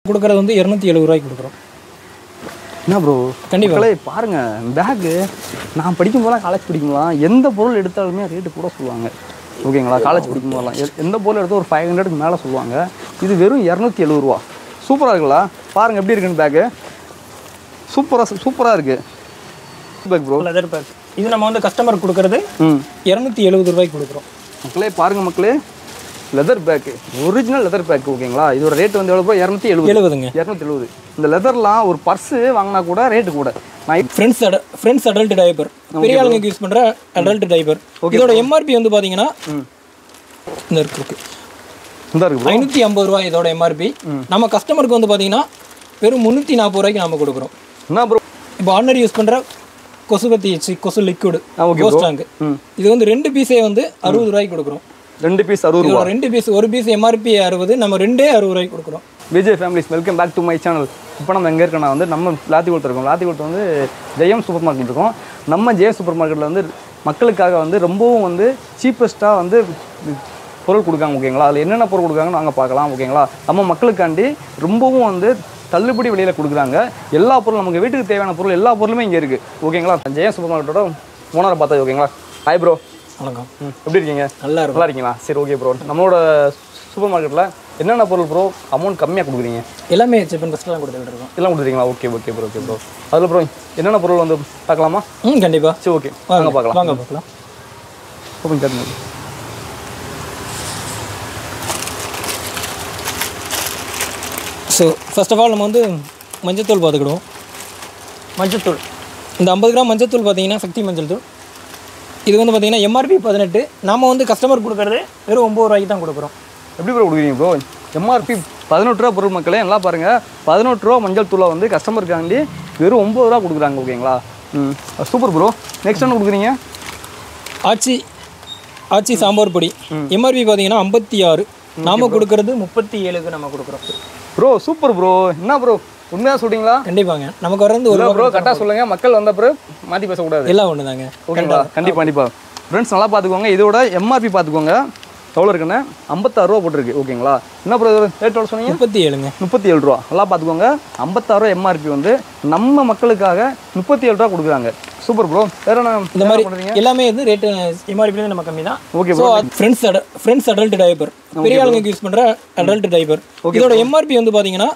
கொடுக்குறது வந்து இரநூத்தி எழுபது ரூபாய்க்கு கொடுக்குறோம் என்ன ப்ரோ கண்டிப்பா. மக்களே பாருங்க பேக்கு நான் படிக்கும் போதெல்லாம் காலேஜ் படிக்கும் போதெல்லாம் எந்த பொருள் எடுத்தாலுமே ரேட்டு கூட சொல்லுவாங்க ஓகேங்களா காலேஜ் படிக்கும் போதெல்லாம் எ- எந்த பொருள் எடுத்தால் ஒரு ஃபைவ் ஹண்ட்ரடுக்கு மேலே சொல்லுவாங்க இது வெறும் இரநூத்தி எழுபது ரூபா சூப்பராக இருக்குல்ல பாருங்க எப்படி இருக்குன்னு பேக்கு சூப்பராக சூப்பராக இருக்கு பேக் ப்ரோ லெதர் பேக் இது நம்ம வந்து கஸ்டமர் கொடுக்குறது ம் இரநூத்தி எழுபது ரூபாய்க்கு கொடுக்குறோம் மக்களே பாருங்க மக்களே leather bag original leather bag ஓகேங்களா இதோட ரேட் வந்து எவ்வளோ இரநூத்தி எழுபது எழுபதுங்க இரநூத்தி எழுபது இந்த லெதர்லாம் ஒரு பர்ஸு வாங்கினா கூட ரேட்டு கூட நான் ஃப்ரெண்ட்ஸ் அட ஃப்ரெண்ட்ஸ் அடல்ட் டைப்பர் பெரிய ஆளுங்களுக்கு யூஸ் பண்ணுற அடல்ட் டைப்பர் இதோட எம்ஆர்பி வந்து பார்த்தீங்கன்னா இந்த இருக்கு இருக்கு இந்த இருக்கு ப்ரோ ஐநூற்றி ஐம்பது ரூபாய் இதோட எம்ஆர்பி நம்ம கஸ்டமருக்கு வந்து பார்த்தீங்கன்னா வெறும் முந்நூற்றி நாற்பது ரூபாய்க்கு நம்ம கொடுக்குறோம் என்ன ப்ரோ இப்போ ஆர்டினரி யூஸ் பண்ணுற கொசுபத்தி சி கொசு லிக்விடு ஆ, okay bro. கோஸ்டாங்கு இது வந்து ரெண்டு பீஸே வந்து அறுபது ரூபாய்க்கு கொடுக்குறோம் ரெண்டு பீஸ் அறுபது ரூபா இதோட ரெண்டு பீஸ் ஒரு பீஸ் எம்ஆர்பி அறுபது நம்ம ரெண்டே அறுபது ரூபாய்க்கு கொடுக்குறோம் Vijay families welcome back to my channel இப்போ நம்ம எங்கே இருக்கோம்னா வந்து நம்ம லாத்திகுளத்தில் இருக்கோம் லாத்திகுளத்தில் வந்து ஜெயம் சூப்பர் மார்க்கெட் இருக்கோம் நம்ம ஜெயம் சூப்பர் மார்க்கெட்டில் வந்து மக்களுக்காக வந்து ரொம்பவும் வந்து சீப்பஸ்ட்டாக வந்து பொருள் கொடுக்காங்க ஓகேங்களா அதில் என்னென்ன பொருள் கொடுக்காங்கன்னு நாங்கள் பார்க்கலாம் ஓகேங்களா நம்ம மக்களுக்காண்டி ரொம்பவும் வந்து தள்ளுபடி விலையில் கொடுக்குறாங்க எல்லா பொருளும் நமக்கு வீட்டுக்கு தேவையான பொருள் எல்லா பொருளுமே இங்கே இருக்குது ஓகேங்களா ஜெயம் சூப்பர் மார்க்கெட்டோட ஓனரை பார்த்தா ஓகேங்களா ஹாய் ப்ரோ வணக்கம் எப்படி இருக்கீங்க நல்லா இருக்கும் நல்லா இருக்கீங்களா சரி ஓகே ப்ரோ நம்மளோட சூப்பர் மார்க்கெட்டில் என்னென்ன பொருள் ப்ரோ அமௌண்ட் கம்மியாக கொடுக்குறீங்க எல்லாமே செப் அண்ட் பெஸ்ட்லாம் கொடுத்துட்டு இருக்கோம் எல்லாம் கொடுத்துருக்கீங்களா okay okay bro okay bro அதில் ப்ரோ என்னென்ன பொருள் வந்து பார்க்கலாமா ம் கண்டிப்பாக சரி ஓகே வாங்க பார்க்கலாம் வாங்க பார்க்கலாம் ஓப்பன் கேட்டுங்க ஸோ ஃபர்ஸ்ட் ஆஃப் ஆல் நம்ம வந்து மஞ்சத்தூள் பார்த்துக்கிடுவோம் மஞ்சத்தூள் இந்த ஐம்பது கிராம் மஞ்சத்தூள் பார்த்தீங்கன்னா சக்தி மஞ்சள் தூள் இது வந்து பார்த்தீங்கன்னா எம்ஆர்பி பதினெட்டு நாம வந்து கஸ்டமர் கொடுக்குறது வெறும் ஒம்பது ரூபாய்க்கு தான் கொடுக்குறோம் எப்படி ப்ரோ கொடுக்குறீங்க ப்ரோ எம்ஆர்பி பதினெட்டு ரூபா பொருள் மக்களே நல்லா பாருங்கள் பதினெட்டு ரூபா மஞ்சள் தூளை வந்து கஸ்டமருக்காண்டி வெறும் ஒம்பது ரூபா கொடுக்குறாங்க ஓகேங்களா ம் சூப்பர் ப்ரோ நெக்ஸ்ட் என்ன கொடுக்குறீங்க ஆச்சி ஆச்சி சாம்பார் பொடி எம்ஆர்பி பார்த்தீங்கன்னா ஐம்பத்தி ஆறு நாம கொடுக்கறது முப்பத்தி ஏழுக்கு நம்ம கொடுக்குறோம் ப்ரோ சூப்பர் ப்ரோ என்ன ப்ரோ உண்மையாக சொல்கிறீங்களா கண்டிப்பாக நமக்கு வர்றது ஒரு இல்லை ப்ரோ கரெக்டாக சொல்லுங்கள் மக்கள் வந்த பிறகு மாற்றி பேசக்கூடாது எல்லாம் ஒன்று தாங்க ஓகேங்களா கண்டிப்பாக கண்டிப்பாக ஃப்ரெண்ட்ஸ் நல்லா பார்த்துக்கோங்க இதோட எம்ஆர்பி பார்த்துக்கோங்க எவ்வளோ இருக்குன்னு ஐம்பத்தாறு ரூபா போட்டிருக்கு ஓகேங்களா என்ன ப்ரோ ரேட் எவ்வளோ சொன்னீங்க முப்பத்தி ஏழுங்க முப்பத்தி ஏழு ரூபா நல்லா பார்த்துக்கோங்க ஐம்பத்தாறு ரூபா எம்ஆர்பி வந்து நம்ம மக்களுக்காக முப்பத்தி ஏழு ரூபா கொடுக்குறாங்க சூப்பர் ப்ரோ வேற என்ன இந்த மாதிரி பண்ணுறீங்க எல்லாமே வந்து ரேட்டு எம்ஆர்பி நம்ம கம்மி தான் ஓகே ஸோ ஃப்ரெண்ட்ஸ் அட ஃப்ரெண்ட்ஸ் அடல்ட் டைப்பர் பெரிய ஆளுங்களுக்கு யூஸ் பண்ணுற அடல்ட் டைப்பர் இதோட எம்ஆர்பி வந்து பார்த்தீங்கன்னா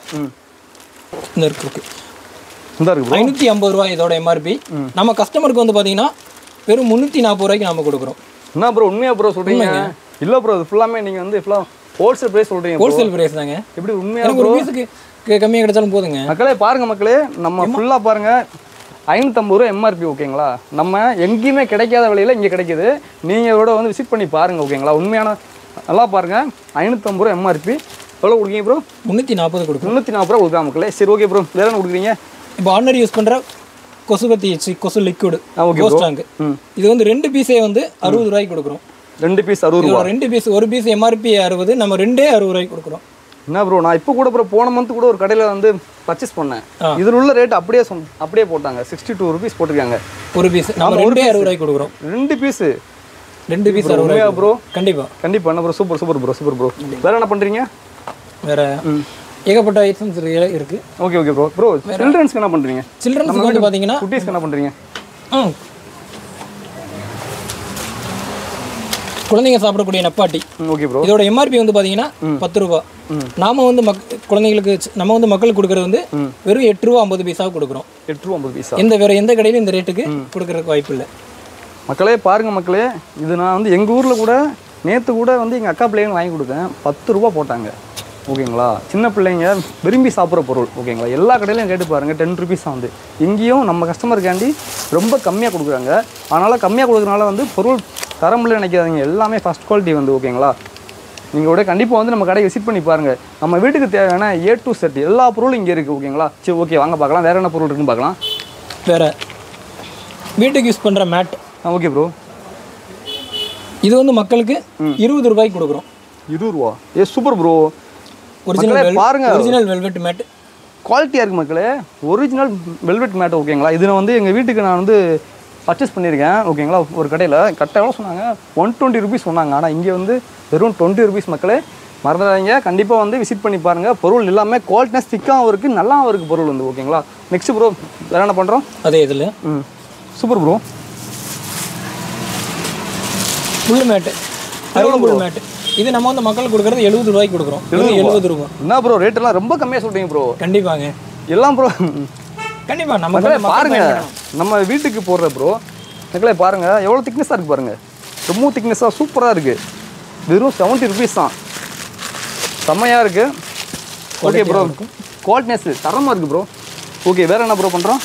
இந்த இருக்கு இருக்கு இந்த இருக்கு ப்ரோ ஐநூற்றி ஐம்பது ரூபாய் இதோட எம்ஆர்பி நம்ம கஸ்டமருக்கு வந்து பார்த்தீங்கன்னா வெறும் முந்நூற்றி நாற்பது ரூபாய்க்கு நம்ம கொடுக்குறோம் என்ன ப்ரோ உண்மையா ப்ரோ சொல்கிறீங்க இல்லை ப்ரோ இது ஃபுல்லாமே நீங்கள் வந்து ஃபுல்லாக ஹோல்சேல் ப்ரைஸ் சொல்கிறீங்க ஹோல்சேல் பிரைஸ் தாங்க எப்படி உண்மையா எனக்கு ஒரு பீஸுக்கு கம்மியாக கிடைச்சாலும் போதுங்க மக்களே பாருங்க மக்களே நம்ம ஃபுல்லாக பாருங்க ஐநூற்றம்பது ரூபா எம்ஆர்பி ஓகேங்களா நம்ம எங்கேயுமே கிடைக்காத விலையில இங்கே கிடைக்குது நீங்கள் இதோட வந்து விசிட் பண்ணி பாருங்க ஓகேங்களா உண்மையான நல்லா பாருங்க ஐநூற்றம்பது ரூபா எம்ஆர்பி எவ்வளோ கொடுக்கீங்க ப்ரோ முந்நூற்றி நாற்பது கொடுக்குறோம் முந்நூற்றி நாற்பது ரூபா கொடுக்கலாம் மக்களே சரி ஓகே ப்ரோ வேற என்ன கொடுக்குறீங்க இப்போ ஆர்டினரி யூஸ் பண்ணுற கொசுபத்தி சி கொசு லிக்விடு ஆ, okay bro. கோஸ்டாங்கு ம் இது வந்து ரெண்டு பீஸே வந்து அறுபது ரூபாய்க்கு கொடுக்குறோம் ரெண்டு பீஸ் அறுபது ரூபா இதோட ரெண்டு பீஸ் ஒரு பீஸ் எம்ஆர்பி அறுபது நம்ம ரெண்டே அறுபது ரூபாய்க்கு கொடுக்குறோம் என்ன ப்ரோ நான் இப்போ கூட ப்ரோ போன மந்த் கூட ஒரு கடையில் வந்து பர்ச்சேஸ் பண்ணேன் ஆ. இதில் உள்ள ரேட் அப்படியே சொன் அப்படியே போட்டாங்க சிக்ஸ்டி டூ ருபீஸ் போட்டிருக்காங்க ஒரு பீஸ் நம்ம ரெண்டே அறுபது ரூபாய்க்கு கொடுக்குறோம் ரெண்டு பீஸு ரெண்டு பீஸ் அறுபது உண்மையா ரூபாய் ப்ரோ கண்டிப்பா கண்டிப்பாக என்ன bro super super bro super bro வேற என்ன பண்ணுறீங்க வேற ஏகப்பட்ட ஐட்டம்ஸ் இருக்கு ஓகே ஓகே ப்ரோ ப்ரோ சில்ட்ரன்ஸ்க்கு என்ன பண்ணுறீங்க சில்ட்ரன்ஸ்க்கு வந்து பார்த்தீங்கன்னா குட்டீஸ்க்கு என்ன பண்ணுறீங்க ம், குழந்தைங்க சாப்பிடக்கூடிய நப்பாட்டி ஓகே ப்ரோ இதோட எம்ஆர்பி வந்து பார்த்தீங்கன்னா பத்து ரூபா நாம வந்து மக் குழந்தைங்களுக்கு சி- நம்ம வந்து மக்களுக்கு கொடுக்கறது வந்து வெறும் எட்டு ரூபா ஐம்பது பைசாவுக்கு கொடுக்குறோம் எட்டு ரூபா ஐம்பது பைசா எந்த வேற எந்த கடையிலும் இந்த ரேட்டுக்கு கொடுக்கறதுக்கு வாய்ப்பு இல்லை மக்களே பாருங்க மக்களே இது நான் வந்து எங்கள் ஊரில் கூட நேற்று கூட வந்து எங்கள் அக்கா பிள்ளைங்க வாங்கி கொடுத்தேன் பத்து ரூபா போட்டாங்க ஓகேங்களா சின்ன பிள்ளைங்க விரும்பி சாப்பிட்ற பொருள் ஓகேங்களா எல்லா கடையிலையும் கேட்டு பாருங்கள் டென் ருபீஸ் தான் வந்து இங்கேயும் நம்ம கஸ்டமருக்காண்டி ரொம்ப கம்மியாக கொடுக்குறாங்க அதனால் கம்மியாக கொடுக்குறனால வந்து பொருள் தரமில்லை நினைக்காதீங்க எல்லாமே ஃபஸ்ட் குவாலிட்டி வந்து ஓகேங்களா நீங்கள் கூட கண்டிப்பாக வந்து நம்ம கடையை விசிட் பண்ணி பாருங்கள் நம்ம வீட்டுக்கு தேவையான ஏ டு செட் எல்லா பொருளும் இங்கே இருக்குது ஓகேங்களா சரி ஓகே வாங்க பார்க்கலாம் வேறு என்ன பொருள் இருக்குன்னு பார்க்கலாம் வேற வீட்டுக்கு யூஸ் பண்ற மேட் ஆ ஓகே ப்ரோ இது வந்து மக்களுக்கு இருபது ரூபாய்க்கு கொடுக்குறோம் இருபது ரூபா ஏ சூப்பர் ப்ரோ மக்களே ஒரிஜினல் பாருங்க. ஒரிஜினல் வெல்வெட் மேட் குவாலிட்டியாக இருக்குது மக்களே ஒரிஜினல் வெல்வெட் மேட் ஓகேங்களா இது வந்து எங்கள் வீட்டுக்கு நான் வந்து பர்ச்சேஸ் பண்ணியிருக்கேன் ஓகேங்களா ஒரு கடையில் கரெக்டாக எவ்வளோ சொன்னாங்க ஒன் டுவெண்ட்டி ருபீஸ் சொன்னாங்க ஆனால் இங்கே வந்து வெறும் டுவெண்ட்டி ருபீஸ் மக்களே மறந்துடாதீங்க கண்டிப்பாக வந்து விசிட் பண்ணி பாருங்கள் பொருள் எல்லாமே குவாலிட்டினஸ் திக்காகவும் இருக்குது நல்லாவும் இருக்குது பொருள் வந்து ஓகேங்களா நெக்ஸ்ட் ப்ரோ வேறு என்ன பண்ணுறோம் அதே இதில் ம் சூப்பர் ப்ரோ புல் மேட்டு அருவம் புல் மேட்டு இது நம்ம வந்து மக்களுக்கு கொடுக்குறது எழுபது ரூபாய்க்கு கொடுக்குறோம் வெறும் எழுபது ரூபா என்ன ப்ரோ ரேட்டெல்லாம் ரொம்ப கம்மியாக சொல்கிறீங்க ப்ரோ கண்டிப்பாங்க எல்லாம் ப்ரோ கண்டிப்பா நம்ம மக்களே வந்து மக்கள் பாருங்க பயன்படணும். நம்ம வீட்டுக்கு போடுற ப்ரோ மக்களே பாருங்க எவ்வளோ திக்னஸாக இருக்கு பாருங்க ரொம்ப திக்னஸாக சூப்பராக இருக்கு வெறும் செவன்ட்டி ருபீஸ் தான் செம்மையாக இருக்கு ஓகே ப்ரோ குவாலிட்டினஸ் தரமாக இருக்கு ப்ரோ ஓகே வேற என்ன ப்ரோ பண்ணுறோம்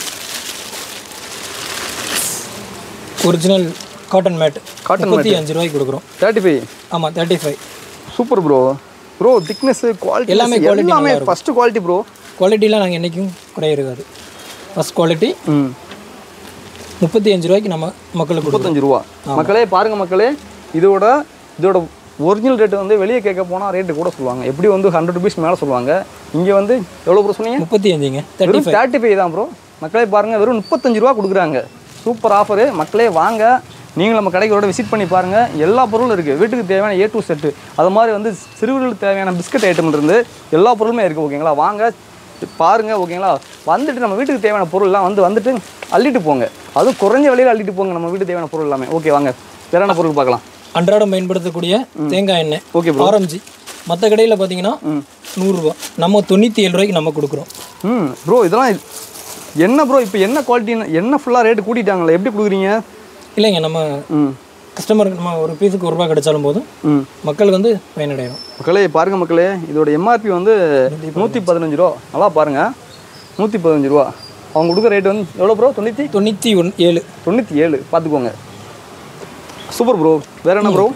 ஒரிஜினல் காட்டன் மேட் Cotton முப்பத்தி அஞ்சு ரூபாய்க்கு கொடுக்குறோம் தேர்ட்டி ஃபைவ் ஆமாம் thirty five super bro bro thickness quality எல்லாமே எல்லாமே quality எல்லாமே நல்லா இருக்கும். ஃபஸ்ட்டு குவாலிட்டி ப்ரோ குவாலிட்டிலாம் நாங்கள் என்றைக்கும் குறைய இருக்காது ஃபஸ்ட் குவாலிட்டி ம் முப்பத்தி அஞ்சு ரூபாய்க்கு நம்ம மக்களுக்கு கொடுக்குறோம் முப்பத்தஞ்சு ரூபா மக்களே பாருங்க மக்களே இதோட இதோட ஒரிஜினல் ரேட்டு வந்து வெளியே கேட்க போனால் ரேட்டு கூட சொல்லுவாங்க எப்படி வந்து ஹண்ட்ரட் ருபீஸ் மேலே சொல்லுவாங்க இங்கே வந்து எவ்வளோ ப்ரோ சொன்னீங்க முப்பத்தி அஞ்சுங்க தேர்ட்டி வெறும் தேர்ட்டி ஃபைவ் தான் ப்ரோ மக்களே பாருங்க வெறும் முப்பத்தஞ்சு ரூபா கொடுக்குறாங்க சூப்பர் ஆஃபரு மக்களே வாங்க நீங்களும் நம்ம கடைகளோட விசிட் பண்ணி பாருங்க எல்லா பொருளும் இருக்குது வீட்டுக்கு தேவையான ஏ டு செட்டு அது மாதிரி வந்து சிறுவர்களுக்கு தேவையான பிஸ்கட் ஐட்டம் இருந்து எல்லா பொருளுமே இருக்குது ஓகேங்களா வாங்க பாருங்க ஓகேங்களா வந்துட்டு நம்ம வீட்டுக்கு தேவையான பொருள்லாம் வந்து வந்துட்டு அள்ளிட்டு போங்க அதுவும் குறைஞ்ச விலையில் அள்ளிட்டு போங்க நம்ம வீட்டுக்கு தேவையான பொருள் எல்லாமே ஓகே வாங்க வேற என்ன பொருள் பார்க்கலாம் அன்றாடம் பயன்படுத்தக்கூடிய தேங்காய் எண்ணெய் ஓகே ஆரஞ்சு மற்ற கடையில் பார்த்தீங்கன்னா நூறுரூவா நம்ம தொண்ணூற்றி ஏழு ரூபாய்க்கு நம்ம கொடுக்குறோம் ம் ப்ரோ இதெல்லாம் என்ன ப்ரோ இப்போ என்ன குவாலிட்டி என்ன ஃபுல்லாக ரேட்டு கூட்டிட்டாங்களே எப்படி கொடுக்குறீங்க இல்லைங்க நம்ம ம் கஸ்டமருக்கு நம்ம ஒரு பீஸுக்கு ஒரு ரூபாய் கிடைச்சாலும் போதும் ம் மக்களுக்கு வந்து பயனடையும் மக்களே பாருங்க மக்களே இதோட எம்ஆர்பி வந்து நூற்றி பதினஞ்சு ரூபா நல்லா பாருங்க நூற்றி பதினஞ்சு ரூபா அவங்க கொடுக்குற ரேட் வந்து எவ்வளோ ப்ரோ தொண்ணூற்றி தொண்ணூற்றி ஒன் ஏழு தொண்ணூற்றி ஏழு பார்த்துக்கோங்க சூப்பர் ப்ரோ வேற என்ன ப்ரோ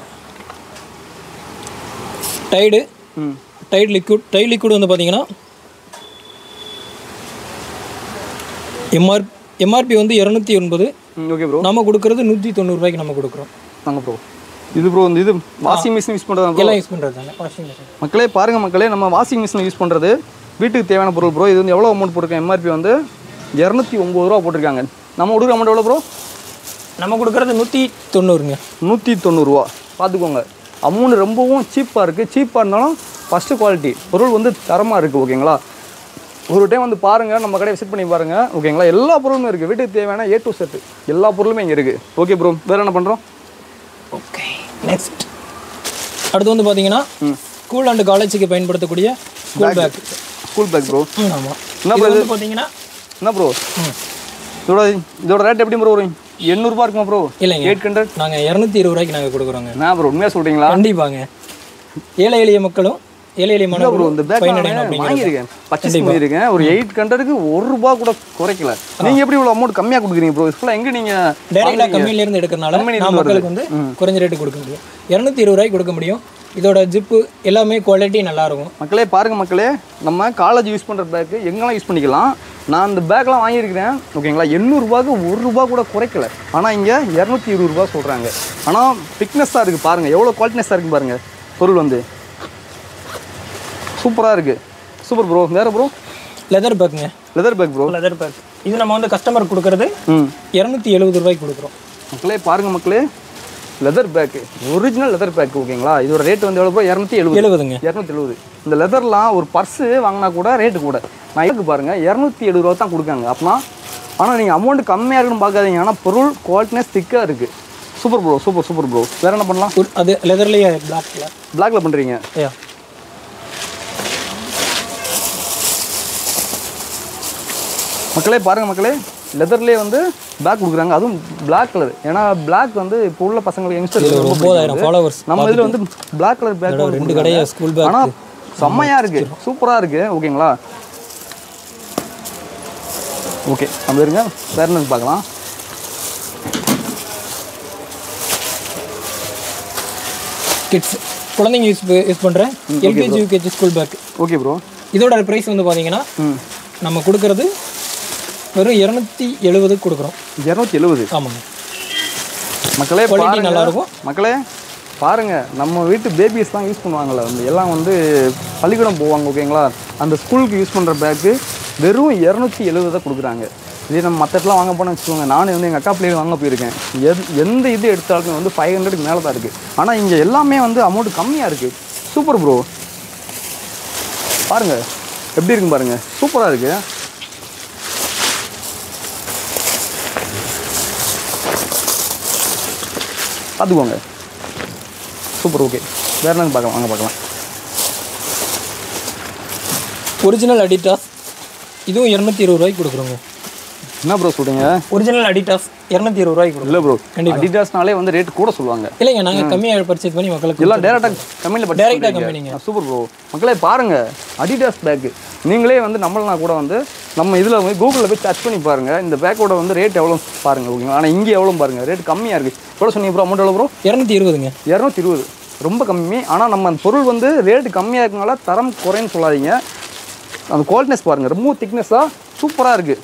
டைடு ம் டைட் லிக்விட் டைட் லிக்விட் வந்து பார்த்தீங்கன்னா எம்ஆர் எம்ஆர்பி வந்து இரநூத்தி ஒன்பது ம் ஓகே ப்ரோ நம்ம கொடுக்குறது நூற்றி தொண்ணூறுபாய்க்கு நம்ம கொடுக்குறோம் வாங்க ப்ரோ இது ப்ரோ இந்த இது வாஷிங் மிஷின் யூஸ் பண்ணுறதா ப்ரோ எல்லாம் யூஸ் பண்ணுறது தானே வாஷிங் மிஷின் மக்களே பாருங்க மக்களே நம்ம வாஷிங் மிஷின் யூஸ் பண்ணுறது வீட்டுக்கு தேவையான பொருள் ப்ரோ இது வந்து எவ்வளோ அமௌண்ட் போட்டிருக்கேன் எம்ஆர்பி வந்து இரநூத்தி ஒம்பது ரூபா போட்டிருக்காங்க நம்ம கொடுக்குற அமௌண்ட் எவ்வளோ ப்ரோ நம்ம கொடுக்குறது நூற்றி தொண்ணூறுங்க நூற்றி தொண்ணூறுரூவா பார்த்துக்கோங்க அமௌண்ட் ரொம்பவும் சீப்பாக இருக்குது சீப்பாக இருந்தாலும் ஃபஸ்ட்டு குவாலிட்டி பொருள் வந்து தரமாக இருக்குது ஓகேங்களா ஒரு டைம் வந்து பாருங்கள் நம்ம கடையை விசிட் பண்ணி பாருங்கள் ஓகேங்களா எல்லா பொருளுமே இருக்குது வீட்டுக்கு தேவையான ஏ டு செட்டு எல்லா பொருளுமே இங்கே இருக்குது ஓகே ப்ரோ வேறு என்ன பண்ணுறோம் ஓகே நெக்ஸ்ட் அடுத்து வந்து பார்த்தீங்கன்னா ஸ்கூல் அண்ட் காலேஜுக்கு பயன்படுத்தக்கூடிய school bag school bag bro ஆமாம் என்ன இது வந்து பார்த்தீங்கன்னா என்ன ப்ரோ ம். இதோட இதோட ரேட் எப்படி ப்ரோ வரும் எண்ணூறுபா இருக்குமா ப்ரோ இல்லைங்க எயிட் ஹண்ட்ரட் நாங்கள் இரநூத்தி இருபது ரூபாய்க்கு நாங்கள் கொடுக்குறோங்க என்ன ப்ரோ உண்மையாக சொல்கிறீங்களா கண்டிப்பாங்க ஏழை எளிய மக்களும் ஏழை எளிய ப்ரோ இந்த மாணவர்களும் பேக் பயனடையணும் அப்படிங்கிறது வாங்கியிருக்கேன் பர்ச்சேஸ் பண்ணியிருக்கேன் ஒரு எயிட் ஹண்ட்ரடுக்கு ஒரு ரூபா கூட குறைக்கல நீங்கள் எப்படி இவ்வளோ அமௌண்ட் கம்மியாக கொடுக்குறீங்க ப்ரோ ஃபுல்லாக எங்கே நீங்கள் டைரெக்டாக கம்பெனில இருந்து எடுக்கிறனால கம்பெனில நான் இருந்து மக்களுக்கு வந்து குறைஞ்ச ரேட்டு கொடுக்க முடியும் இரநூத்தி இருபது ரூபாய்க்கு கொடுக்க முடியும் இதோட ஜிப்பு எல்லாமே குவாலிட்டி நல்லா இருக்கும் மக்களே பாருங்க மக்களே நம்ம காலேஜ் யூஸ் பண்ணுற பேக்கு எங்கெல்லாம் யூஸ் பண்ணிக்கலாம் நான் அந்த பேக்லாம் வாங்கியிருக்கிறேன் ஓகேங்களா எண்ணூறுபாக்கு ஒரு ரூபா கூட குறைக்கல ஆனால் இங்கே இரநூத்தி இருபது ரூபா சொல்கிறாங்க ஆனால் திக்னஸ்ஸாக இருக்குது பாருங்கள் எவ்வளோ குவாலிட்டினஸ்ஸாக இருக்குது பாருங்கள் பொருள் வந்து சூப்பராக இருக்குது சூப்பர் ப்ரோ வேறு ப்ரோ லெதர் பேக்குங்க leather bag bro leather bag இது நம்ம வந்து கஸ்டமர் கொடுக்கறது ம் இரநூத்தி எழுபது ரூபாய்க்கு கொடுக்குறோம் மக்களே பாருங்க மக்களே leather bag original leather bag ஓகேங்களா இதோட ரேட் வந்து எவ்வளோ ப்ரோ இரநூத்தி எழுபது எழுபதுங்க இரநூத்தி எழுபது இந்த லெதர்லாம் ஒரு பர்ஸு வாங்கினா கூட ரேட்டு கூட நான் இதுக்கு பாருங்கள் இரநூத்தி எழுபது ரூபா தான் கொடுக்காங்க அப்படின்னா ஆனால் நீங்கள் அமௌண்ட் கம்மியாக இருக்குன்னு பார்க்காதீங்க ஆனால் பொருள் குவாலிட்டினஸ் திக்காக இருக்குது super bro super super bro வேறு என்ன பண்ணலாம் ஒரு- அது லெதர்லேயே பிளாக் கலர் பிளாக்ல பண்ணுறீங்க ஐயா மக்களே பாருங்கள் மக்களே லெதர்லேயே வந்து பேக் கொடுக்குறாங்க அதுவும் Black கலர் ஏன்னா Black வந்து இப்போ உள்ள பசங்களுக்கு யங்ஸ்டர் ஒரு ஒம்பதாயிரம் ஃபாலோவர்ஸ் நம்ம இதில் வந்து Black கலர் பேக் ரெண்டு கடையா ஸ்கூல் பேக் ஆனால் செம்மையாக இருக்குது சூப்பராக இருக்குது ஓகேங்களா ஓகே நம்ம இருங்க வேறு என்ன பார்க்கலாம் கிட்ஸ் குழந்தைங்க யூஸ் யூஸ் பண்ணுற LKG UKG school bag okay bro இதோட ப்ரைஸ் வந்து பார்த்தீங்கன்னா ம் நம்ம கொடுக்கறது வெறும் இரநூத்தி எழுபது கொடுக்குறோம் இரநூத்தி எழுபது ஆமாங்க மக்களே Quality பாருங்க நல்லா இருக்கும். மக்களே பாருங்க நம்ம வீட்டு பேபிஸ் தான் யூஸ் பண்ணுவாங்கல்ல வந்து எல்லாம் வந்து பள்ளிக்கூடம் போவாங்க ஓகேங்களா அந்த ஸ்கூலுக்கு யூஸ் பண்ணுற பேக்கு வெறும் இரநூத்தி எழுபது தான் கொடுக்குறாங்க இதே நம்ம மற்ற இடத்துல வாங்க போனோம்னு வச்சுக்கோங்க நானே வந்து எங்கள் அக்கா பிள்ளைகள் வாங்க போயிருக்கேன் எத் எந்த இது எடுத்தாலுமே வந்து ஃபைவ் ஹண்ட்ரடுக்கு மேலே தான் இருக்குது ஆனால் இங்கே எல்லாமே வந்து அமௌண்ட் கம்மியாக இருக்குது சூப்பர் ப்ரோ பாருங்க எப்படி இருக்குன்னு பாருங்க சூப்பராக இருக்கு பார்த்துக்கோங்க சூப்பர் ஓகே வேற என்னன்னு பார்க்கலாம் வாங்க பார்க்கலாம் ஒரிஜினல் அடிடாஸ் இதுவும் இரநூத்தி இருபது ரூபாய்க்கு கொடுக்குறோங்க என்ன ப்ரோ சொல்றீங்க ஒரிஜினல் அடிடாஸ் இரநூத்தி இருபது ரூபாய்க்கு கொடுக்குறோம் இல்லை ப்ரோ கண்டிப்பா. அடிடாஸ்னாலே வந்து ரேட் கூட சொல்லுவாங்க இல்லைங்க நாங்கள் கம்மியாக பர்ச்சேஸ் பண்ணி மக்களுக்கு எல்லாம் டேரெக்டாக கம்பெனியில் Direct ஆ company-ங்க. சூப்பர் ப்ரோ மக்களே பாருங்க அடிடாஸ் பேக்கு நீங்களே வந்து நம்மளனா கூட வந்து நம்ம இதில் வந்து கூகுளில் போய் சர்ச் பண்ணி பாருங்க இந்த பேக்கோட வந்து ரேட் எவ்வளோ பாருங்க ஓகேங்களா ஆனால் இங்கே எவ்வளோ பாருங்க ரேட் கம்மியாக இருக்குது எவ்வளோ சொன்னீங்க ப்ரோ அமௌண்ட் எவ்வளோ ப்ரோ இரநூத்தி இருபதுங்க இரநூத்தி இருபது ரொம்ப கம்மி ஆனால் நம்ம அந்த பொருள் வந்து ரேட்டு கம்மியாக இருக்கனால தரம் குறைன்னு சொல்லாதீங்க அந்த குவாலிட்டினஸ் பாருங்க ரொம்ப திக்னஸாக சூப்பராக இருக்குது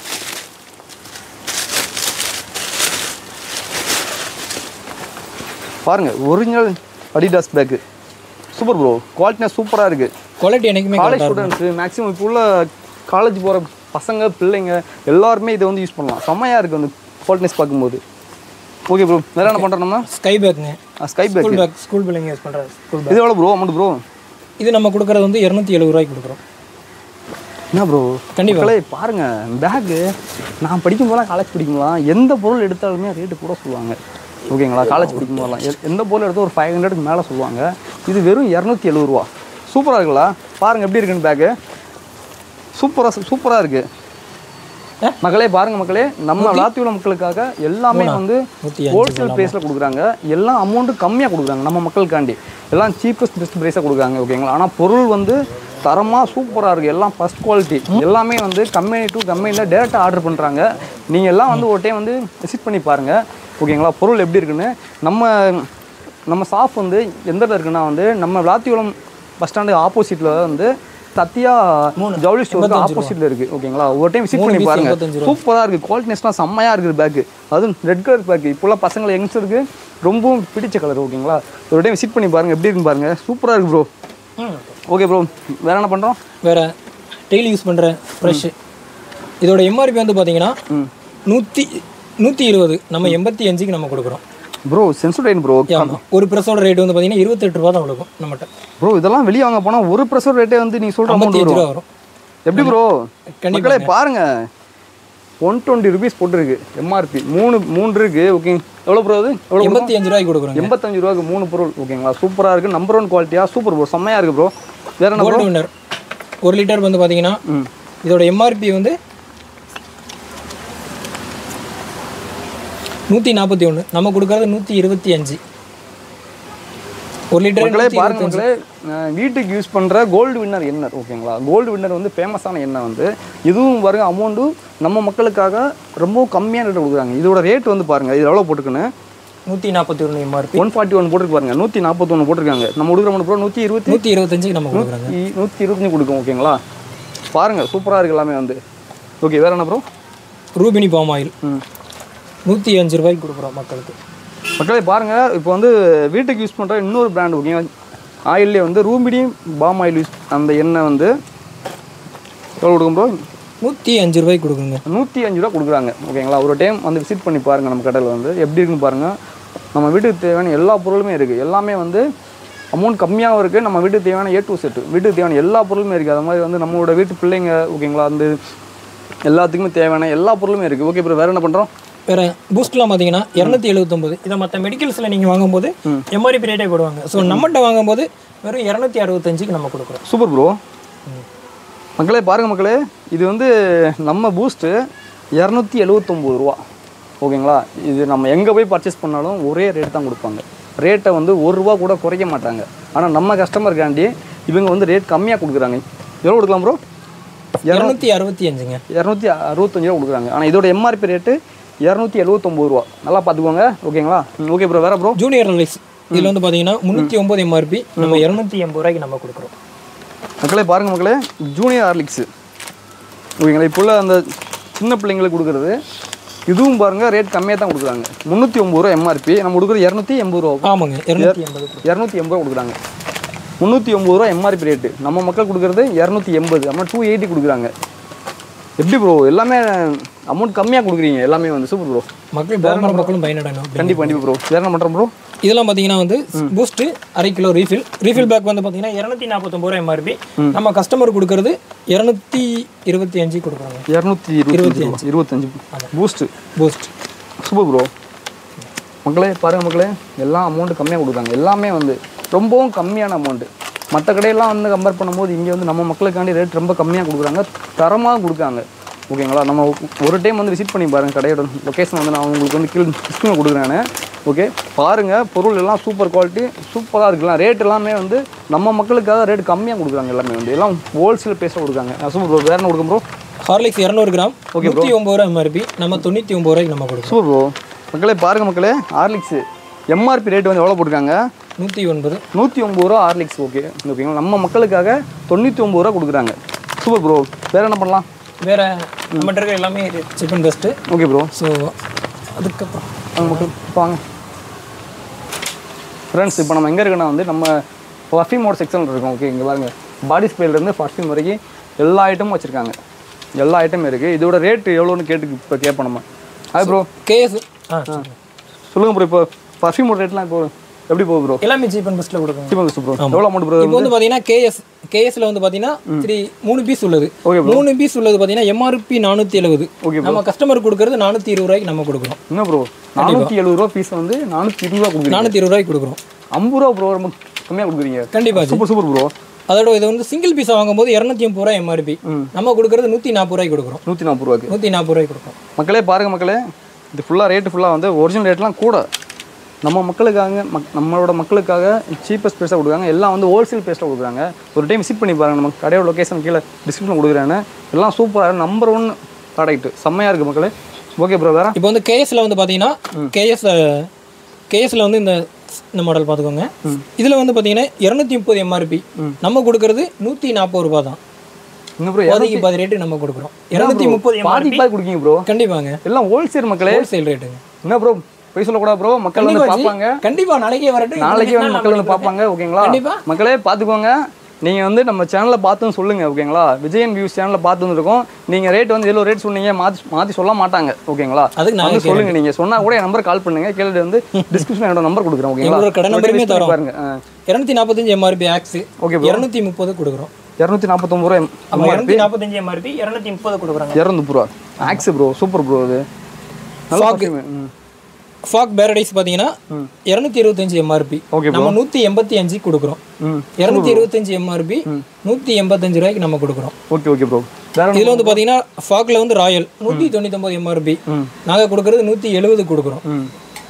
பாருங்க original Adidas bag super bro குவாலிட்டினஸ் சூப்பராக இருக்குது குவாலிட்டி எனக்குமே காலேஜ் கரெக்டாக இருக்கும் ஸ்டூடெண்ட்ஸு மேக்ஸிமம் இப்போ உள்ள காலேஜ் போகிற பசங்க பிள்ளைங்க எல்லாருமே இதை வந்து யூஸ் பண்ணலாம் செம்மையாக இருக்குது அந்த குவாலிட்டினஸ் பார்க்கும்போது ஓகே ப்ரோ வேற என்ன பண்ணுறோம் நம்ம ஸ்கை பேக்குங்க sky bag school bag school பிள்ளைங்க யூஸ் பண்ணுற ஸ்கூல் பேக் இது எவ்வளோ ப்ரோ அமௌண்ட் ப்ரோ இது நம்ம கொடுக்குறது வந்து இரநூத்தி எழுபது ரூபாய்க்கு கொடுக்குறோம் என்ன ப்ரோ கண்டிப்பா. மக்களே பாருங்க பேக்கு நான் படிக்கும் போதெல்லாம் காலேஜ் படிக்கும் போதெல்லாம் எந்த பொருள் எடுத்தாலுமே ரேட்டு கூட சொல்லுவாங்க ஓகேங்களா காலேஜ் படிக்கும் போதெல்லாம் எ- எந்த பொருள் எடுத்தால் ஒரு ஃபைவ் ஹண்ட்ரடுக்கு மேலே சொல்லுவாங்க இது வெறும் இரநூத்தி எழுபது ரூபா சூப்பராக இருக்குல்ல பாருங்க எப்படி இருக்குன்னு பேக்கு சூப்பராக சூப்பராக இருக்கு ஏ? மக்களே பாருங்க மக்களே நம்ம விளாத்தியுள்ள மக்களுக்காக எல்லாமே வந்து நூற்றி ஹோல்சேல் ப்ரைஸில் கொடுக்குறாங்க எல்லாம் அமௌண்ட்டு கம்மியாக கொடுக்குறாங்க நம்ம மக்களுக்காண்டி எல்லாம் சீப்பஸ்ட் பெஸ்ட் ப்ரைஸாக கொடுக்குறாங்க ஓகேங்களா ஆனால் பொருள் வந்து தரமாக சூப்பராக இருக்குது எல்லாம் ஃபஸ்ட் குவாலிட்டி எல்லாமே வந்து கம்பெனி டு கம்பெனியில் டேரெக்டாக ஆர்டர் பண்ணுறாங்க நீங்கள் எல்லாம் வந்து ஒரு டைம் வந்து விசிட் பண்ணி பாருங்கள் ஓகேங்களா பொருள் எப்படி இருக்குன்னு நம்ம நம்ம ஷாப் வந்து எந்த இடத்துல இருக்குன்னா வந்து நம்ம விளாத்திகுளம் பஸ் ஸ்டாண்டு ஆப்போசிட்டில் வந்து சத்யா ஜவுளி ஸ்டோருக்கு ஆப்போசிட்டில் இருக்குது ஓகேங்களா ஒரு டைம் விசிட் மூணு பண்ணி piece பாருங்க எண்பத்தஞ்சு ரூபா. சூப்பராக இருக்குது குவாலிட்டினஸ்லாம் செம்மையாக இருக்குது பேக்கு அதுவும் ரெட் கலர் பேக்கு இப்போல்லாம் பசங்களை யங்ஸ்டருக்கு ரொம்பவும் பிடிச்ச கலர் ஓகேங்களா ஒரு டைம் விசிட் பண்ணி பாருங்கள் எப்படி இருக்குன்னு பாருங்கள் சூப்பராக இருக்குது ப்ரோ ம் ஓகே ப்ரோ வேற என்ன பண்ணுறோம் வேறு டெய்லி யூஸ் பண்ணுற ப்ரஷ்ஷு இதோட எம்ஆர்பி வந்து பார்த்தீங்கன்னா நூற்றி நூற்றி இருபது நம்ம எண்பத்தி அஞ்சுக்கு நம்ம கொடுக்குறோம் ப்ரோ சென்சுடைன் ப்ரோ ஆமாம் ஒரு ப்ரெஸ்ஸோட ரேட் வந்து பார்த்தீங்கன்னா இருபத்தெட்டு ரூபா தான் கொடுக்கும் நம்மகிட்ட ப்ரோ இதெல்லாம் வெளியே வாங்க போனால் ஒரு ப்ரெஷர் ரேட்டே வந்து நீங்கள் சொல்கிற அமௌண்ட் ஐம்பத்தி அஞ்சு வரும் ரூபா வரும் எப்படி ப்ரோ கண்டிப்பா. மக்களே பாருங்க ஒன் டுவெண்ட்டி ருபீஸ் போட்டுருக்கு எம்ஆர்பி மூணு மூணு இருக்கு ஓகே எவ்வளோ ப்ரோ அது எவ்வளோ எண்பத்தி அஞ்சு ரூபாய்க்கு கொடுக்குறோங்க எண்பத்தஞ்சு ரூபாய்க்கு மூணு பொருள் ஓகேங்களா சூப்பராக இருக்குது நம்பர் ஒன் குவாலிட்டியாக சூப்பர் ப்ரோ செம்மையாக இருக்குது ப்ரோ வேற என்ன ப்ரோ கோல்டு வின்னர் ஒரு லிட்டர் வந்து பார்த்தீங்கன்னா ம் இதோட எம்ஆர்பி வந்து நூற்றி நாற்பத்தி ஒன்று நம்ம கொடுக்கறது நூற்றி இருபத்தி அஞ்சு ஒரு லிட்டர் மக்களே பாருங்க மக்களே அஹ் வீட்டுக்கு யூஸ் பண்ணுற கோல்டு வின்னர் எண்ணெய் ஓகேங்களா கோல்டு வின்னர் வந்து ஃபேமஸான எண்ணெய் வந்து இதுவும் பாருங்க அமௌண்ட்டும் நம்ம மக்களுக்காக ரொம்ப கம்மியான ரேட் கொடுக்குறாங்க இதோட ரேட் வந்து பாருங்க இது எவ்வளோ போட்டுக்குன்னு நூற்றி நாற்பத்தி ஒன்று எம்ஆர்பி ஒன் ஃபார்ட்டி ஒன் போட்டுருக்கு பாருங்க நூற்றி நாற்பத்தொன்று போட்டிருக்காங்க நம்ம கொடுக்குற அமௌண்ட் ப்ரோ நூற்றி இருபத்தி நூற்றி இருபத்தஞ்சுக்கு நம்ம கொடுக்குறாங்க நூற்றி நூற்றி இருபத்தஞ்சு கொடுக்கும் ஓகேங்களா பாருங்க சூப்பராக இருக்கு எல்லாமே வந்து ஓகே வேற என்ன ப்ரோ ரூபினி பாம் ஆயில் ம் நூற்றி அஞ்சு ரூபாய்க்கு கொடுக்குறோம் மக்களுக்கு மக்களே பாருங்க இப்போ வந்து வீட்டுக்கு யூஸ் பண்ணுற இன்னொரு பிராண்ட் ஓகேங்களா ஆயில்லே வந்து ரூமிடி பாம் ஆயில் யூஸ் அந்த எண்ணெய் வந்து எவ்வளோ கொடுக்கும் ப்ரோ நூற்றி அஞ்சு ரூபாய்க்கு கொடுக்குங்க நூற்றி அஞ்சு ரூபா கொடுக்குறாங்க ஓகேங்களா ஒரு டைம் வந்து விசிட் பண்ணி பாருங்கள் நம்ம கடையில் வந்து எப்படி இருக்குன்னு பாருங்கள் நம்ம வீட்டுக்கு தேவையான எல்லா பொருளுமே இருக்குது எல்லாமே வந்து அமௌண்ட் கம்மியாகவும் இருக்குது நம்ம வீட்டுக்கு தேவையான ஏ டு செட்டு வீட்டுக்கு தேவையான எல்லா பொருளுமே இருக்குது அது மாதிரி வந்து நம்மளோட வீட்டு பிள்ளைங்க ஓகேங்களா வந்து எல்லாத்துக்குமே தேவையான எல்லா பொருளுமே இருக்குது ஓகே ப்ரோ வேறு என்ன பண்ணுறோம் வேற பூஸ்ட்லாம் பார்த்தீங்கன்னா இரநூத்தி எழுபத்தொம்பது இதை மற்ற மெடிக்கல்ஸில் நீங்கள் வாங்கும்போது எம்ஆர்பி ரேட்டே போடுவாங்க ஸோ நம்மகிட்ட வாங்கும்போது வெறும் இரநூத்தி அறுபத்தஞ்சுக்கு நம்ம கொடுக்குறோம் சூப்பர் ப்ரோ மக்களே பாருங்கள் மக்களே இது வந்து நம்ம பூஸ்ட்டு இரநூத்தி எழுவத்தொம்போது ரூபா ஓகேங்களா இது நம்ம எங்கே போய் பர்ச்சேஸ் பண்ணாலும் ஒரே ரேட் தான் கொடுப்பாங்க ரேட்டை வந்து ஒரு ரூபா கூட குறைக்க மாட்டாங்க ஆனால் நம்ம கஸ்டமருக்காண்டி இவங்க வந்து ரேட் கம்மியாக கொடுக்குறாங்க எவ்வளோ கொடுக்கலாம் ப்ரோ இரநூத்தி அறுபத்தி அஞ்சுங்க இரநூத்தி அறுபத்தஞ்சு ரூபா கொடுக்குறாங்க ஆனால் இதோட எம்ஆர்பி ரேட்டு இரநூத்தி எழுவத்தொம்போது ரூபா நல்லா பார்த்துக்கோங்க ஓகேங்களா ஓகே ப்ரோ வேறு ப்ரோ ஜூனியர் ரைஸ் இதில் வந்து பார்த்தீங்கன்னா முந்நூற்றி ஒம்பது எம்ஆர்பி நம்ம இரநூத்தி எண்பது ரூபாய்க்கு நம்ம கொடுக்குறோம் மக்களே பாருங்கள் மக்களே ஜூனியர் ஹார்லிக்ஸு ஓகேங்களா இப்போ உள்ள அந்த சின்ன பிள்ளைங்களுக்கு கொடுக்குறது இதுவும் பாருங்கள் ரேட் கம்மியாக தான் கொடுக்குறாங்க முந்நூற்றி ஒம்பது ரூபா எம்ஆர்பி நம்ம கொடுக்குறது இரநூத்தி எண்பது ரூபா ஆமாங்க இரநூத்தி எண்பது இரநூத்தி எண்பது ரூபா கொடுக்குறாங்க முந்நூற்றி ஒம்பது ரூபா எம்ஆர்பி ரேட்டு நம்ம மக்கள் கொடுக்குறது இரநூத்தி எண்பது நம்ம டூ எயிட்டி கொடுக்குறாங்க எப்படி ப்ரோ எல்லாமே அமௌண்ட் கம்மியாக கொடுக்குறீங்க எல்லாமே வந்து சூப்பர் ப்ரோ மக்கள் பாமர மக்களும் பயனடையணும் கண்டிப்பாக கண்டிப்பாக ப்ரோ வேறு என்ன பண்ணுறோம் ப்ரோ இதெல்லாம் பார்த்தீங்கன்னா வந்து பூஸ்ட்டு அரை கிலோ ரீஃபில் ரீஃபில் பேக் வந்து பார்த்தீங்கன்னா இரநூத்தி நாற்பத்தொம்பது ரூபா எம்ஆர்பி நம்ம கஸ்டமர் கொடுக்கறது இரநூத்தி இருபத்தி அஞ்சு கொடுக்குறாங்க இரநூத்தி இருபத்தி இருபத்தஞ்சு பூஸ்ட்டு பூஸ்ட் சூப்பர் ப்ரோ மக்களே பாருங்க மக்களே எல்லாம் அமௌண்ட் கம்மியாக கொடுக்குறாங்க எல்லாமே வந்து ரொம்பவும் கம்மியான அமௌண்ட்டு மற்ற கடையெல்லாம் வந்து கம்பேர் பண்ணும்போது இங்கே வந்து நம்ம மக்களுக்காண்டி ரேட் ரொம்ப கம்மியாக கொடுக்குறாங்க தரமாக கொடுக்குறாங்க ஓகேங்களா நம்ம ஒரு டைம் வந்து விசிட் பண்ணி பாருங்கள் கடையோட லொக்கேஷன் வந்து நான் உங்களுக்கு வந்து கீழே டிஸ்கிரிப்ஷன் கொடுக்குறேன் ஓகே பாருங்கள் பொருள் எல்லாம் சூப்பர் குவாலிட்டி சூப்பராக இருக்கலாம் ரேட் எல்லாமே வந்து நம்ம மக்களுக்காக ரேட் கம்மியாக கொடுக்குறாங்க எல்லாமே வந்து எல்லாம் ஹோல்சேல் பேச கொடுக்குறாங்க சூப்பர் ப்ரோ வேறு என்ன கொடுக்கும் ப்ரோ ஹார்லிக்ஸ் இரநூறு கிராம் நூற்றி ஒம்பது ரூபா எம்ஆர்பி நம்ம தொண்ணூற்றி ஒம்பது ரூபாய்க்கு நம்ம கொடுக்குறோம் சூப்பர் ப்ரோ மக்களே பாருங்க மக்களே ஹார்லிக்ஸ் எம்ஆர்பி ரேட் வந்து எவ்வளோ போட்டிருக்காங்க நூற்றி ஒன்பது நூற்றி ஒம்பது ரூபா ஹார்லிக்ஸ் ஓகே ஓகேங்களா நம்ம மக்களுக்காக தொண்ணூற்றி ஒம்பது ரூபா கொடுக்குறாங்க சூப்பர் ப்ரோ வேறு என்ன பண்ணலாம் வேறு நம்மகிட்ட இருக்க எல்லாமே cheap and best okay bro so அதுக்கப்புறம் வாங்க மக்கள் இப்போ வாங்க ஃப்ரெண்ட்ஸ் இப்போ நம்ம எங்கே இருக்கோன்னா வந்து நம்ம பர்ஃப்யூமோட செக்ஷன் இருக்கோம் ஓகே இங்கே பாருங்க பாடி ஸ்ப்ரேலேருந்து பர்ஃப்யூம் வரைக்கும் எல்லா ஐட்டமும் வச்சுருக்காங்க எல்லா ஐட்டமும் இருக்குது இதோட ரேட் எவ்வளோன்னு கேட்டு இப்போ கேட்போம் நம்ம அது ப்ரோ கேஎஸ் ஆ சொல்லுங்கள் ப்ரோ இப்போ பர்ஃப்யூமோட ரேட்லாம் இப்போ எப்படி போகுது ப்ரோ எல்லாமே சீப் அண்ட் பெஸ்ட்டில் கொடுக்குறோம் சீப்பா ப்ரோ எவ்வளோ அமௌண்ட் ப்ரோ இப்போ வந்து பார்த்தீங்கன்னா கேஎஸ் கேஎஸ்ல வந்து பார்த்தீங்கன்னா த்ரீ மூணு பீஸ் உள்ளது Okay, மூணு பீஸ் உள்ளது பார்த்தீங்கன்னா எம்ஆர்பி நானூற்றி எழுபது Okay, நம்ம கஸ்டமர் கொடுக்கறது நானூற்றி இருபது ரூபாய்க்கு நம்ம கொடுக்குறோம் என்ன ப்ரோ நானூற்றி எழுபது ரூபா பீஸ் வந்து நானூற்றி இருபது ரூபா கொடுக்குறீங்க நானூற்றி இருபது ரூபாய்க்கு கொடுக்குறோம் ஐம்பது ரூபா ப்ரோ ரொம்ப கம்மியாக கொடுக்குறீங்க கண்டிப்பா ஜி. சூப்பர் சூப்பர் ப்ரோ அதோட இது வந்து சிங்கிள் பீஸாக வாங்கும்போது இரநூத்தி ஐம்பது ரூபாய் எம்ஆர்பி நம்ம கொடுக்கறது நூற்றி நாற்பது ரூபாய்க்கு கொடுக்குறோம் நூற்றி நாற்பது ரூபாய்க்கு நூற்றி நாற்பது ரூபாய்க்கு கொடுக்குறோம் மக்களே பாருங்க மக்களே இது ஃபுல்லாக ரேட்டு ஃபுல்லாக வந்து ஒரிஜினல் ரேட்லாம் கூட நம்ம மக்களுக்காக மக் நம்மளோட மக்களுக்காக சீப்பஸ்ட் ப்ரைஸாக கொடுக்குறாங்க எல்லாம் வந்து ஹோல்சேல் ப்ரைஸில் கொடுக்குறாங்க ஒரு டைம் விசிட் பண்ணி பாருங்க நம்ம கடையோட லொக்கேஷன் கீழே டிஸ்கிரிப்ஷன் கொடுக்குறேன்னு எல்லாம் சூப்பராக நம்பர் ஒன் ப்ராடக்ட் செம்மையாக இருக்குது மக்களே ஓகே ப்ரோ வேறு இப்போ வந்து கேஎஸ்ல வந்து பார்த்தீங்கன்னா கேஎஸ் கேஎஸ்ல வந்து இந்த இந்த மாடல் பார்த்துக்கோங்க இதில் வந்து பார்த்தீங்கன்னா இரநூத்தி முப்பது எம்ஆர்பி நம்ம கொடுக்கறது நூற்றி நாற்பது ரூபா தான் இன்னும் ப்ரோ பாதிக்கு பாதி ரேட்டு நம்ம கொடுக்குறோம் இரநூத்தி முப்பது பாதி பாதி கொடுக்கீங்க ப்ரோ கண்டிப்பாங்க எல்லாம் ஹோல்சேல் மக்களே ஹோல்சேல் ரேட்டுங்க என்ன ப்ரோ போய் சொல்லக்கூடாது ப்ரோ மக்கள் வந்து கண்டிப்பா ஜி. பார்ப்பாங்க கண்டிப்பா நாளைக்கே வரட்டும் நாளைக்கே இந்த வந்து நாள் மக்கள் வந்து நாளைக்கு பார்ப்பாங்க ஓகேங்களா கண்டிப்பா. மக்களே பார்த்துக்கோங்க நீங்கள் வந்து நம்ம சேனலில் பார்த்துன்னு சொல்லுங்க ஓகேங்களா விஜயன் வியூஸ் சேனலில் பார்த்து வந்துருக்கோம் நீங்கள் ரேட் வந்து எவ்வளோ ரேட் சொன்னீங்க மாற்றி மாற்றி சொல்ல மாட்டாங்க ஓகேங்களா அதுக்கு நாங்க வந்து சொல்லுங்க நீங்கள் சொன்னால் கூட என் நம்பர் கால் பண்ணுங்க கேள்வி வந்து டிஸ்கிரிப்ஷன் என்னோட நம்பர் கொடுக்குறேன் ஓகேங்களா எங்களோட கடை ஒரு நம்பருமே time தரோம். பாருங்க இரநூத்தி நாற்பத்தஞ்சு எம்ஆர்பி ஆக்ஸ் ஓகே இரநூத்தி முப்பது கொடுக்குறோம் இரநூத்தி நாற்பத்தொம்பது ரூபா ஆமா இரநூத்தி நாற்பத்தஞ்சு எம்ஆர்பி இரநூத்தி முப்பது கொடுக்குறாங்க இரநூத்தி ரூபா ஆக்ஸ் ப்ரோ சூப்பர் ப்ரோ இது நல்லா perfume. ம். ஃபாக் பேரடைஸ் பார்த்தீங்கன்னா இரநூத்தி இருபத்தஞ்சு எம்ஆர்பி Okay, நம்ம நூற்றி எண்பத்தி அஞ்சு கொடுக்குறோம் ம் இரநூத்தி இருபத்தஞ்சு எம்ஆர்பி நூற்றி எண்பத்தஞ்சு ரூபாய்க்கு நம்ம கொடுக்குறோம் ஓகே ஓகே ப்ரோ வேற இதில் வந்து பார்த்தீங்கன்னா ஃபாக்ல வந்து ராயல் நூற்றி தொண்ணூத்தொம்பது எம்ஆர்பி நாங்கள் கொடுக்கறது நூற்றி எழுபது கொடுக்குறோம் ம்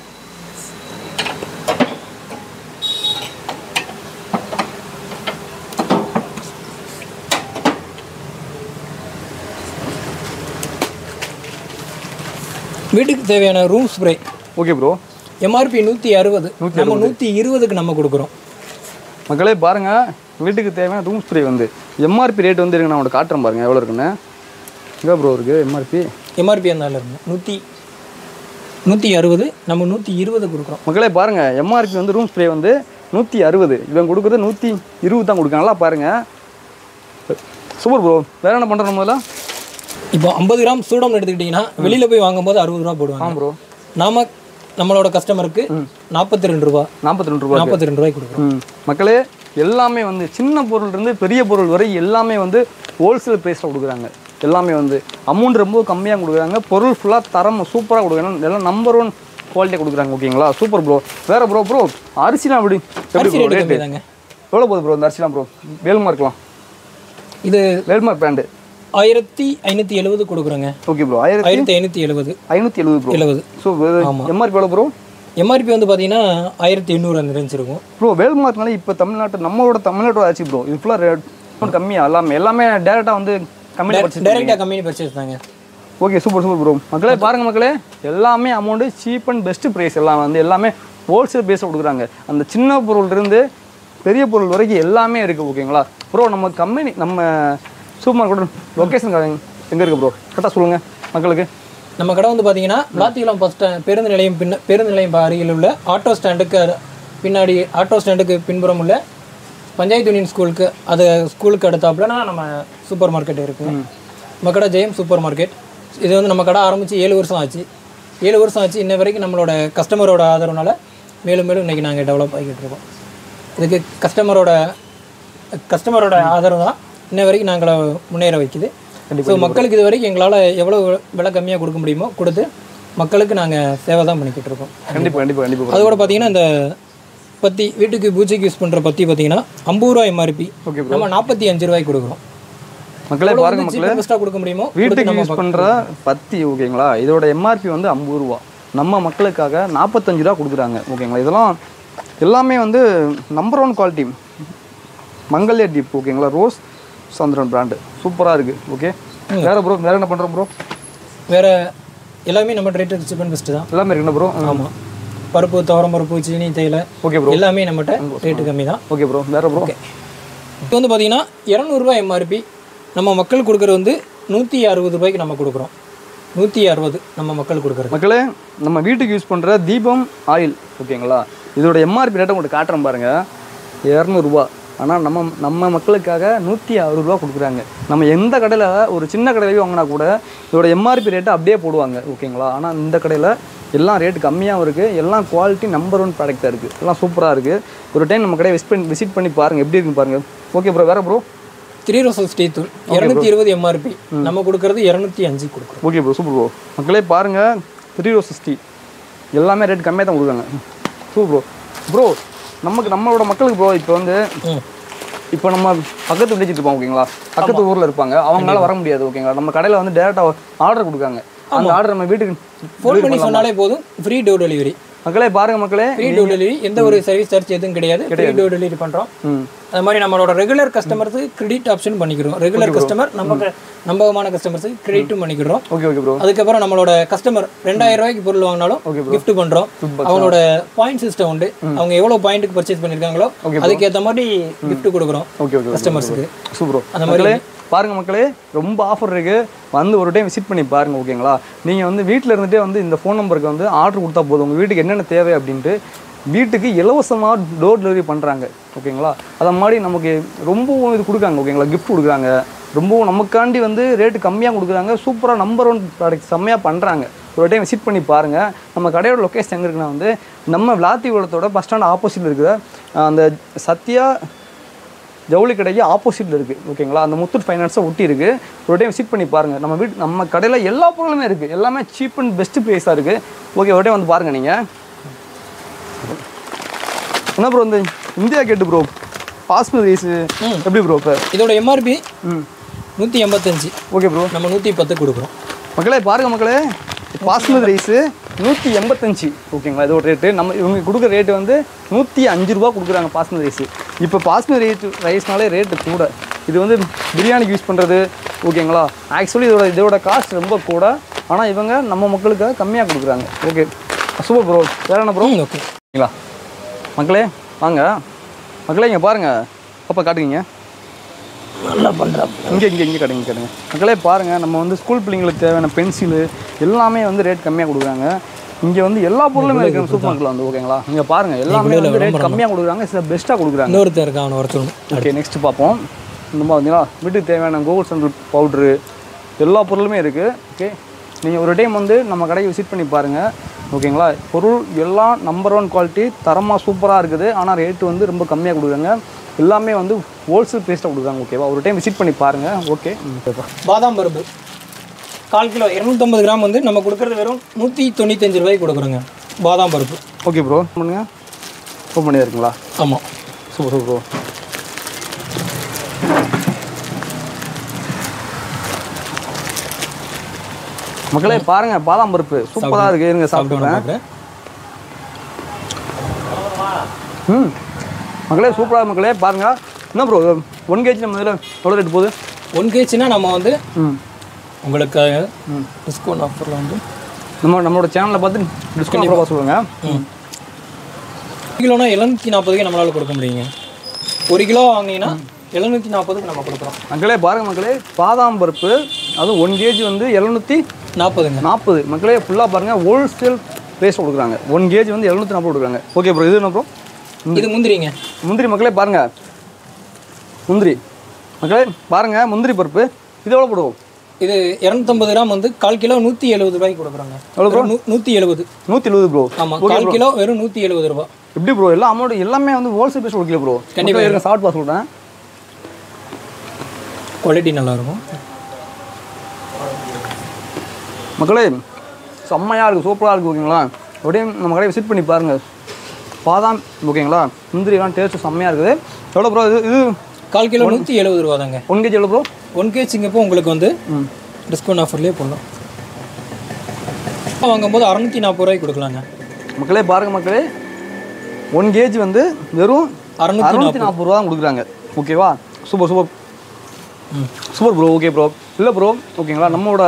வீட்டுக்கு தேவையான room spray okay bro MRP நூற்றி அறுபது நம்ம நூற்றி இருபதுக்கு நம்ம கொடுக்குறோம் மக்களே பாருங்க வீட்டுக்கு தேவையான ரூம் ஸ்ப்ரே வந்து எம்ஆர்பி ரேட் வந்து இருக்கு நான் உனக்கு காட்டுறேன் பாருங்க எவ்வளோ இருக்குன்னு எங்கே ப்ரோ இருக்கு எம்ஆர்பி எம்ஆர்பி அந்த இருக்கு நூற்றி நூற்றி அறுபது நம்ம நூற்றி இருபது கொடுக்குறோம் மக்களே பாருங்க எம்ஆர்பி வந்து ரூம் ஸ்ப்ரே வந்து நூற்றி அறுபது இவன் கொடுக்குறது நூற்றி இருபது தான் கொடுக்காங்க நல்லா பாருங்க சூப்பர் ப்ரோ வேற என்ன பண்ணுறோம் முதல்ல இப்போ ஐம்பது கிராம் சூடம் எடுத்துக்கிட்டிங்கன்னா வெளியில் போய் வாங்கும்போது அறுபது ரூபா போடுவாங்க ஆ ப்ரோ நாம நம்மளோட கஸ்டமருக்கு நாற்பத்தி ரெண்டு ரூபா நாற்பத்தி ரெண்டு ரூபா நாற்பத்தி ரெண்டு ரூபாய்க்கு கொடுக்குறோம் ம் மக்களே எல்லாமே வந்து சின்ன பொருள் இருந்து பெரிய பொருள் வரை எல்லாமே வந்து ஹோல்சேல் ப்ரைஸில் கொடுக்குறாங்க எல்லாமே வந்து அமௌண்ட் ரொம்ப கம்மியாக கொடுக்குறாங்க பொருள் ஃபுல்லாக தரம் சூப்பராக கொடுக்குறாங்க எல்லாம் நம்பர் ஒன் குவாலிட்டியாக கொடுக்குறாங்க ஓகேங்களா சூப்பர் ப்ரோ வேற ப்ரோ ப்ரோ அரிசிலாம் எப்படி எப்படி அரிசி ப்ரோ ரேட்டு ரேட்டு கம்மி தாங்க எவ்வளோ போகுது ப்ரோ இந்த அரிசிலாம் ப்ரோ வேல்மார்க்லாம் இது வேல்மார்க் பிராண்டு ஆயிரத்தி ஐநூற்றி எழுபது கொடுக்குறோங்க ஓகே ப்ரோ ஆயிரத்தி ஆயிரத்தி ஐநூற்றி எழுபது ஐநூற்றி எழுபது ப்ரோ எழுபது ஸோ எம்ஆர்பி எவ்வளோ ப்ரோ எம்ஆர்பி வந்து பார்த்தீங்கன்னா ஆயிரத்தி எண்ணூறு அந்த ரேஞ்ச் இருக்கும் ப்ரோ வேல்மார்க்னால இப்போ தமிழ்நாட்டு நம்மளோட தமிழ்நாட்டோட ஆச்சு ப்ரோ இது ஃபுல்லாக ரேட் கம்மியாக எல்லாமே எல்லாமே டேரெக்டாக வந்து கம்மியாக படிச்சு டைரெக்டாக கம்பெனி பர்ச்சேஸ் தாங்க ஓகே சூப்பர் சூப்பர் ப்ரோ மக்களே பாருங்க மக்களே எல்லாமே amount cheap and best price எல்லாம் வந்து எல்லாமே ஹோல்சேல் பேஸில் கொடுக்குறாங்க அந்த சின்ன பொருள் இருந்து பெரிய பொருள் வரைக்கும் எல்லாமே இருக்குது ஓகேங்களா ப்ரோ நம்ம கம்பெனி நம்ம சூப்பர் மார்க்கெட் லொக்கேஷன் எங்கே இருக்குது ப்ரோ கரெக்டாக சொல்லுங்கள் மக்களுக்கு நம்ம கடை வந்து பார்த்தீங்கன்னா விளாத்திக்குளம் பஸ் ஸ்டாண்ட் பேருந்து நிலையம் பின்ன பேருந்து நிலையம் அருகில் உள்ள ஆட்டோ ஸ்டாண்டுக்கு பின்னாடி ஆட்டோ ஸ்டாண்டுக்கு பின்புறம் உள்ள பஞ்சாயத்து யூனியன் ஸ்கூலுக்கு அது ஸ்கூலுக்கு அடுத்தாப்புலனா நம்ம சூப்பர் மார்க்கெட் இருக்குது நம்ம கடை ஜெயம் சூப்பர் மார்க்கெட் இது வந்து நம்ம கடை ஆரம்பித்து ஏழு வருஷம் ஆச்சு ஏழு வருஷம் ஆச்சு இன்ன வரைக்கும் நம்மளோட கஸ்டமரோட ஆதரவுனால மேலும் மேலும் இன்றைக்கி நாங்கள் டெவலப் ஆகிக்கிட்டு இருக்கோம் இதுக்கு கஸ்டமரோட கஸ்டமரோட ஆதரவு தான் இன்ன வரைக்கும் நாங்களை முன்னேற வைக்குது ஸோ மக்களுக்கு இது வரைக்கும் எங்களால் எவ்வளோ விலை கம்மியாக கொடுக்க முடியுமோ கொடுத்து மக்களுக்கு நாங்கள் சேவை தான் பண்ணிக்கிட்டு இருக்கோம் கண்டிப்பாக கண்டிப்பாக கண்டிப்பாக அதோட பார்த்தீங்கன்னா இந்த பத்தி வீட்டுக்கு பூஜைக்கு யூஸ் பண்ணுற பத்தி பார்த்தீங்கன்னா ஐம்பது ரூபா எம்ஆர்பி Okay நம்ம நாற்பத்தி அஞ்சு ரூபாய்க்கு கொடுக்குறோம் மக்களே பாருங்க மக்களே பெஸ்ட்டாக கொடுக்க முடியுமோ வீட்டுக்கு யூஸ் பண்ணுற பத்தி ஓகேங்களா இதோட எம்ஆர்பி வந்து ஐம்பது ரூபா நம்ம மக்களுக்காக நாற்பத்தஞ்சு ரூபா கொடுக்குறாங்க ஓகேங்களா இதெல்லாம் எல்லாமே வந்து நம்பர் ஒன் குவாலிட்டி மங்கல்யா டிப் ஓகேங்களா ரோஸ் சந்திரன் பிராண்டு சூப்பராக இருக்குது ஓகே வேற ப்ரோ வேற என்ன பண்ணுறோம் ப்ரோ வேற எல்லாமே நம்ம ரேட்டு சிப்பன் பெஸ்ட்டு தான் எல்லாமே இருக்குண்ணா ப்ரோ ஆமாம் பருப்பு துவரம் பருப்பு சீனி தேயிலை ஓகே ப்ரோ எல்லாமே நம்மகிட்ட ரேட்டு கம்மி தான் ஓகே ப்ரோ வேற ப்ரோ இப்போ வந்து பார்த்தீங்கன்னா இரநூறுபா எம்ஆர்பி நம்ம மக்கள் கொடுக்குறது வந்து நூற்றி அறுபது ரூபாய்க்கு நம்ம கொடுக்குறோம் நூற்றி அறுபது நம்ம மக்கள் கொடுக்குறது மக்களே நம்ம வீட்டுக்கு யூஸ் பண்ணுற தீபம் ஆயில் ஓகேங்களா இதோட எம்ஆர்பி ரேட்டை உங்களுக்கு காட்டுறேன் பாருங்க இரநூறுபா ஆனால் நம்ம நம்ம மக்களுக்காக நூற்றி அறுபது ரூபா கொடுக்குறாங்க நம்ம எந்த கடையில் ஒரு சின்ன கடையிலையும் வாங்கினா கூட இதோட எம்ஆர்பி ரேட்டை அப்படியே போடுவாங்க ஓகேங்களா ஆனால் இந்த கடையில் எல்லாம் ரேட்டு கம்மியாகவும் இருக்குது எல்லாம் குவாலிட்டி நம்பர் ஒன் ப்ராடக்டாக இருக்குது எல்லாம் சூப்பராக இருக்குது ஒரு டைம் நம்ம கடையை விசிட் பண்ணி விசிட் பண்ணி பாருங்கள் எப்படி இருக்குன்னு பாருங்கள் ஓகே ப்ரோ வேறு ப்ரோ த்ரீ ரோசல் ஸ்டே தூள் இரநூத்தி இருபது எம்ஆர்பி நம்ம கொடுக்குறது இரநூத்தி அஞ்சு கொடுக்குறோம் ஓகே ப்ரோ சூப்பர் ப்ரோ மக்களே பாருங்கள் த்ரீ ரோ சிக்ஸ்டி எல்லாமே ரேட் கம்மியாக தான் கொடுக்குறாங்க சூப்பர் ப்ரோ ப்ரோ நமக்கு நம்மளோட மக்களுக்கு ப்ரோ இப்போ வந்து ம் இப்போ நம்ம பக்கத்து வில்லேஜ் இருப்போம் ஓகேங்களா பக்கத்து ஊரில் இருப்பாங்க அவங்களால வர முடியாது ஓகேங்களா நம்ம கடையில் வந்து டேரெக்டாக ஆர்டர் கொடுக்காங்க அந்த ஆர்டர் நம்ம வீட்டுக்கு ஃபோன் பண்ணி சொன்னாலே போதும் ஃப்ரீ டோர் டெலிவரி மக்களே பாருங்க மக்களே ஃப்ரீ டோர் டெலிவரி எந்த ஒரு சர்வீஸ் சார்ஜ் எதுவும் கிடையாது ஃப்ரீ டோர் டெலிவரி பண்ணுறோம் ம் அது மாதிரி நம்மளோட ரெகுலர் கஸ்டமர்ஸுக்கு கிரெடிட் ஆப்ஷன் பண்ணிக்கிறோம் ரெகுலர் கஸ்டமர் நமக்கு நம்பகமான கஸ்டமர்ஸுக்கு கிரெடிட்டும் பண்ணிக்கிறோம் ஓகே ஓகே ப்ரோ அதுக்கப்புறம் நம்மளோட கஸ்டமர் ரெண்டாயிரம் ரூபாய்க்கு பொருள் வாங்கினாலும் gift பண்றோம் அவங்களோட பாயிண்ட் சிஸ்டம் உண்டு அவங்க எவ்வளவு பாயிண்ட்டுக்கு பர்ச்சேஸ் பண்ணிருக்காங்களோ அதுக்கேற்ற மாதிரி gift கொடுக்குறோம் ஓகே ஓகே கஸ்டமர்ஸுக்கு சூப்பர் அந்த மக்களே பாருங்க மக்களே ரொம்ப ஆஃபர் இருக்கு வந்து ஒரு டைம் விசிட் பண்ணி பாருங்க ஓகேங்களா நீங்க வந்து வீட்டில் இருந்துட்டே வந்து இந்த ஃபோன் நம்பருக்கு வந்து ஆர்டர் கொடுத்தா போதும் உங்க வீட்டுக்கு என்னென்ன தேவை அப்படின்ட்டு வீட்டுக்கு இலவசமாக டோர் டெலிவரி பண்ணுறாங்க ஓகேங்களா அதை மாதிரி நமக்கு ரொம்பவும் இது கொடுக்காங்க ஓகேங்களா கிஃப்ட் கொடுக்குறாங்க ரொம்பவும் நமக்காண்டி வந்து ரேட்டு கம்மியாக கொடுக்குறாங்க சூப்பராக நம்பர் ஒன் ப்ராடக்ட் செம்மையாக பண்ணுறாங்க ஒரு டைம் விசிட் பண்ணி பாருங்கள் நம்ம கடையோட லொக்கேஷன் எங்கே இருக்குன்னா வந்து நம்ம விளாத்திகுளத்தோட பஸ் ஸ்டாண்ட் ஆப்போசிட்டில் இருக்கிற அந்த சத்யா ஜவுளி கடைக்கு ஆப்போசிட்டில் இருக்குது ஓகேங்களா அந்த முத்தூட் ஃபைனான்ஸை ஒட்டி இருக்குது ஒரு டைம் விசிட் பண்ணி பாருங்கள் நம்ம வீட் நம்ம கடையில் எல்லா பொருளுமே இருக்குது எல்லாமே சீப் அண்ட் பெஸ்ட் ப்ரைஸாக இருக்குது ஓகே ஒரு டைம் வந்து பாருங்கள் நீங்கள் என்ன ப்ரோ இந்த இந்தியா கேட்டு ப்ரோ பாஸ்மதி ரைஸு எப்படி ப்ரோ இப்போ இதோட எம்ஆர்பி ம் நூற்றி எண்பத்தஞ்சு ஓகே ப்ரோ நம்ம நூற்றி பத்து கொடுக்குறோம் மக்களே பாருங்க மக்களே பாஸ்மதி ரைஸு நூற்றி எண்பத்தஞ்சு ஓகேங்களா இதோட ரேட்டு நம்ம இவங்க கொடுக்குற ரேட்டு வந்து நூற்றி அஞ்சு ரூபா கொடுக்குறாங்க பாஸ்மதி ரைஸு இப்போ பாஸ்மதி ரேட் ரைஸ்னாலே ரேட்டு கூட இது வந்து பிரியாணிக்கு யூஸ் பண்ணுறது ஓகேங்களா ஆக்சுவலி இதோட இதோட காஸ்ட் ரொம்ப கூட ஆனால் இவங்க நம்ம மக்களுக்காக கம்மியாக கொடுக்குறாங்க ஓகே சூப்பர் ப்ரோ வேற என்ன ப்ரோ ஓகே ஓகேங்களா மக்களே வாங்க மக்களே இங்கே பாருங்கள் பாப்பா காட்டுங்க நல்லா பண்ணுறோம் இங்கே இங்கே இங்கே கடைங்க கடைங்க மக்களே பாருங்கள் நம்ம வந்து ஸ்கூல் பிள்ளைங்களுக்கு தேவையான பென்சிலு எல்லாமே வந்து ரேட் கம்மியாக கொடுக்குறாங்க இங்கே வந்து எல்லா பொருளுமே இருக்குது சூப்பர் மார்க்கெட்டில் வந்து ஓகேங்களா இங்கே பாருங்கள் எல்லாமே வந்து ரேட் கம்மியாக கொடுக்குறாங்க சில பெஸ்ட்டாக கொடுக்குறாங்க இன்னொருத்தர் இருக்கா அவனை வர சொல்லணும் ஓகே நெக்ஸ்ட் பார்ப்போம் இந்த மாதிரி பார்த்தீங்களா வீட்டுக்கு தேவையான கோகுல் சண்டல் பவுட்ரு எல்லா பொருளுமே இருக்குது ஓகே நீங்கள் ஒரு டைம் வந்து நம்ம கடையை விசிட் பண்ணி பாருங்கள் ஓகேங்களா பொருள் எல்லாம் நம்பர் ஒன் குவாலிட்டி தரமாக சூப்பராக இருக்குது ஆனால் ரேட்டு வந்து ரொம்ப கம்மியாக கொடுக்குறாங்க எல்லாமே வந்து ஹோல்சேல் ப்ரைஸில் கொடுக்குறாங்க ஓகேவா ஒரு டைம் விசிட் பண்ணி பாருங்கள் ஓகே ஓகேப்பா பாதாம் பருப்பு கால் கிலோ இரநூத்தம்பது கிராம் வந்து நம்ம கொடுக்குறது வெறும் நூற்றி தொண்ணூத்தஞ்சு ரூபாய்க்கு கொடுக்குறோங்க பாதாம் பருப்பு ஓகே ப்ரோ பண்ணுங்க ஓப்பன் பண்ணியா இருக்குங்களா ஆமாம் சூப்பர் சூப்பர் ப்ரோ மக்களே பாருங்க பாதாம் பருப்பு சூப்பராக இருக்கு இருங்க சாப்பிட்டுறேன் பார்க்குறேன் ம் மக்களே சூப்பராக மக்களே பாருங்க என்ன ப்ரோ ஒன் கேஜி நம்ம இதில் எவ்வளோ ரேட் போகுது ஒன் கேஜினா நம்ம வந்து ம் உங்களுக்காக டிஸ்கவுண்ட் ஆஃபரில் வந்து நம்ம நம்மளோட சேனலில் பார்த்து டிஸ்கவுண்ட் கூட சொல்லுங்கள் ம் கிலோனா எழுநூற்றி நாற்பதுக்கு நம்மளால் கொடுக்க முடியுங்க ஒரு கிலோ வாங்கினீங்கன்னா எழுநூற்றி நாற்பதுக்கு நம்ம கொடுக்குறோம் மக்களே பாருங்க மக்களே பாதாம் பருப்பு அதுவும் ஒன் கேஜி வந்து எழுநூற்றி நாற்பதுங்க நாற்பது மக்களே ஃபுல்லாக பாருங்கள் ஹோல்சேல் ப்ரைஸ் கொடுக்குறாங்க ஒன் கேஜி வந்து எழுநூற்றி நாற்பது கொடுக்குறாங்க ஓகே ப்ரோ இது என்ன ப்ரோ இது முந்திரிங்க முந்திரி மக்களே பாருங்கள் முந்திரி மக்களே பாருங்கள் முந்திரி பருப்பு இது எவ்வளோ போடுவோம் இது இரநூத்தம்பது கிராம் வந்து கால் கிலோ நூற்றி எழுபது ரூபாய்க்கு கொடுக்குறாங்க எவ்வளோ bro? நூ- நூற்றி எழுபது நூற்றி எழுபது ப்ரோ ஆமாம் கால் கிலோ வெறும் நூற்றி எழுபது ரூபா எப்படி ப்ரோ எல்லா அமௌண்ட் எல்லாமே வந்து ஹோல்சேல் பேஸ் கொடுக்கல ப்ரோ கண்டிப்பாக இருக்க சாப்பிட்டு பார்த்து சொல்கிறேன் குவாலிட்டி நல்லாயிருக்கும் மக்களே செம்மையாக இருக்குது சூப்பராக இருக்குது ஓகேங்களா அப்படியே நம்ம கடையை விசிட் பண்ணி பாருங்கள் பாதாம் ஓகேங்களா முந்திரிலாம் டேஸ்ட்டு செம்மையாக இருக்குது எவ்வளோ ப்ரோ இது இது கால் கிலோ நூற்றி எழுபது ரூபா தாங்க ஒன் கேஜி எவ்வளோ ப்ரோ ஒன் கேஜிங்கப்போ உங்களுக்கு வந்து ம் டிஸ்கவுண்ட் ஆஃபர்லேயே போடலாம் வாங்கும்போது அறநூற்றி நாற்பது ரூபாய்க்கு கொடுக்கலாங்க மக்களே பாருங்கள் மக்களே ஒன் கேஜி வந்து வெறும் அறநூற்றி அறுநூத்தி நாற்பது ரூபா தான் கொடுக்குறாங்க ஓகேவா சூப்பர் சூப்பர் ம். சூப்பர் ப்ரோ ஓகே ப்ரோ இல்லை ப்ரோ ஓகேங்களா நம்மளோட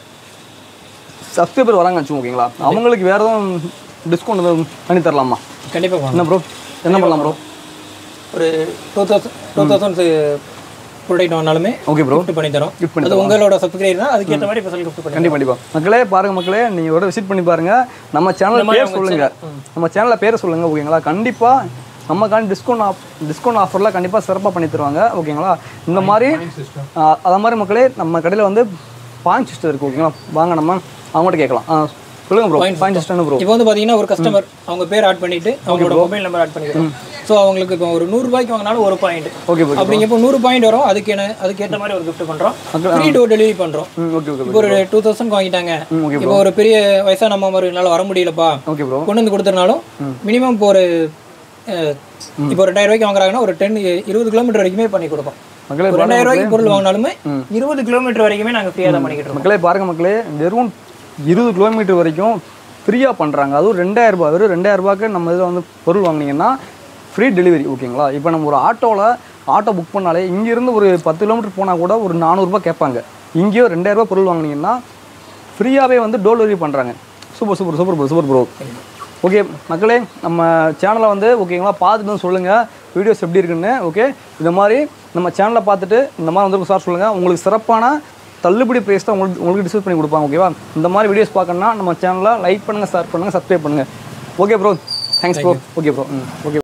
சப்ஸ்கிரைபர் வராங்க வச்சு ஓகேங்களா அவங்களுக்கு வேறு எதுவும் டிஸ்கவுண்ட் எதுவும் பண்ணி தரலாமா கண்டிப்பாக வாங்க என்ன ப்ரோ என்ன பண்ணலாம் ப்ரோ ஒரு two thousand two thousand product வாங்கினாலுமே ஓகே ப்ரோ gift பண்ணி தரோம் Gift பண்ணி அது உங்களோட சப்ஸ்கிரைப் தான் அதுக்கேற்ற மாதிரி ஸ்பெஷல் gift பண்ணி கண்டிப்பா கண்டிப்பா மக்களே பாருங்க மக்களே நீங்க ஒரு விசிட் பண்ணி பாருங்க நம்ம சேனல் பேர் சொல்லுங்க நம்ம சேனல்ல பேரை சொல்லுங்க ஓகேங்களா கண்டிப்பா நம்மக்கான டிஸ்கவுண்ட் ஆஃப் டிஸ்கவுண்ட் ஆஃபர்லாம் கண்டிப்பாக சிறப்பாக பண்ணி தருவாங்க ஓகேங்களா இந்த மாதிரி ஆ, அத மாதிரி மக்களே நம்ம கடையில் வந்து பாயிண்ட் சிஸ்டம் இருக்குது ஓகேங்களா வாங்க நம்ம அவங்ககிட்ட கேட்கலாம் ஆ, சொல்லுங்க ப்ரோ பாயிண்ட் சிஸ்டம் ப்ரோ இப்போ வந்து பார்த்தீங்கன்னா ஒரு கஸ்டமர் அவங்க பேர் ஆட் பண்ணிட்டு அவங்களோட மொபைல் நம்பர் ஆட் பண்ணிக்கிறோம் ஸோ அவங்களுக்கு இப்போ ஒரு நூறு ரூபாய்க்கு வாங்கினாலும் ஒரு பாயிண்ட் ஓகே ப்ரோ அப்படிங்கப்போ நூறு பாயிண்ட் வரும் அதுக்கு என்ன அதுக்கேற்ற மாதிரி ஒரு gift பண்ணுறோம் ஃப்ரீ டோர் டெலிவரி பண்ணுறோம் ம் ஓகே ஓகே இப்போ ஒரு டூ தௌசண்ட் வாங்கிட்டாங்க ம் ஓகே இப்போ ஒரு பெரிய வயசான அம்மா மாதிரி என்னால் வர முடியலப்பா ஓகே ப்ரோ கொண்டு வந்து கொடுத்துருனாலும் மினிமம் இப்போ ஒரு அஹ், இப்போ ரெண்டாயிரம் ரூபாய்க்கு வாங்குறாங்கன்னா ஒரு டென் இருபது கிலோமீட்டர் வரைக்குமே பண்ணி கொடுப்போம் மக்களே ஒரு ரெண்டாயிரம் ரூபாய்க்கு பொருள் வாங்கினாலுமே இருபது கிலோமீட்டர் வரைக்குமே நாங்கள் ஃப்ரீயாக தான் பண்ணிக்கிட்டு இருக்கோம் மக்களே பாருங்க மக்களே வெறும் இருபது கிலோமீட்டர் வரைக்கும் ஃப்ரீயாக பண்ணுறாங்க அதுவும் ரெண்டாயிரம் ரூபாய் வெறும் ரெண்டாயிரம் ரூபாய்க்கு நம்ம இதில் வந்து பொருள் வாங்குனீங்கன்னா ஃப்ரீ டெலிவரி ஓகேங்களா இப்போ நம்ம ஒரு ஆட்டோவில் ஆட்டோ புக் பண்ணாலே இங்கேருந்து ஒரு பத்து கிலோமீட்டர் போனால் கூட ஒரு நானூறுரூபா கேட்பாங்க இங்கேயோ ரெண்டாயிரம் ரூபாய் பொருள் வாங்குனீங்கன்னா ஃப்ரீயாகவே வந்து டோர் டெலிவரி பண்ணுறாங்க super super super bro super bro okay மக்களே நம்ம சேனலை வந்து ஓகேங்களா பார்த்துட்டு வந்து சொல்லுங்கள் வீடியோஸ் எப்படி இருக்குன்னு ஓகே இந்த மாதிரி நம்ம சேனலை பார்த்துட்டு இந்த மாதிரி வந்து சார் சொல்லுங்கள் உங்களுக்கு சிறப்பான தள்ளுபடி ப்ரைஸ் தான் உங்களுக்கு உங்களுக்கு டிஸ்கஸ் பண்ணி கொடுப்பாங்க ஓகேவா இந்த மாதிரி வீடியோஸ் பார்க்கணுன்னா நம்ம சேனலை லைக் பண்ணுங்கள் ஷேர் பண்ணுங்கள் சப்ஸ்கிரைப் பண்ணுங்கள் okay bro thanks bro okay bro ம் ஓகே